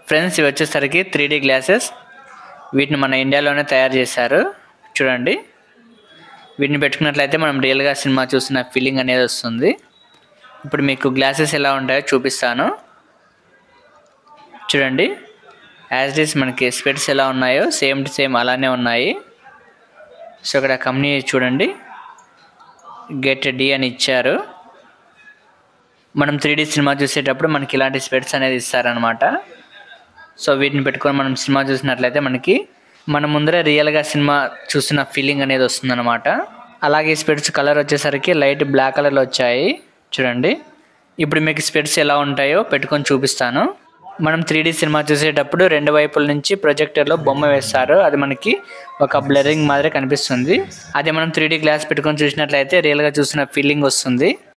friends ఇవి వచ్చేసరికి three D glasses వీటిని మన ఇండియాలోనే తయారు చేశారు చూడండి వీటిని పెట్టుకున్నట్లయితే మనం రియల్గా సినిమా చూసిన ఫీలింగ్ అనేది వస్తుంది ఇప్పుడు మీకు గ్లాసెస్ ఎలా ఉంటాయో చూపిస్తాను చూడండి యాజ్ ఇస్ మనకి స్పెట్స్ ఎలా ఉన్నాయో సేమ్ టు సేమ్ అలానే ఉన్నాయి సో ఇక్కడ కంపెనీ చూడండి గెట్ డి అని ఇచ్చారు మనం త్రీ డీ సినిమా చూసేటప్పుడు మనకి ఇలాంటి స్పెట్స్ అనేది ఇస్తారనమాట సో వీటిని పెట్టుకొని మనం సినిమా చూసినట్లయితే మనకి మన ముందర రియల్గా సినిమా చూసిన ఫీలింగ్ అనేది వస్తుందన్నమాట అలాగే ఈ స్పెట్స్ కలర్ వచ్చేసరికి లైట్ బ్లాక్ కలర్లో వచ్చాయి చూడండి ఇప్పుడు మీకు స్పెట్స్ ఎలా ఉంటాయో పెట్టుకొని చూపిస్తాను మనం త్రీ డీ సినిమా చూసేటప్పుడు రెండు వైపుల నుంచి ప్రొజెక్టర్లో బొమ్మ వేస్తారు అది మనకి ఒక బ్లరింగ్ మాదిరి కనిపిస్తుంది అదే మనం త్రీ డీ గ్లాస్ పెట్టుకొని చూసినట్లయితే రియల్గా చూసిన ఫీలింగ్ వస్తుంది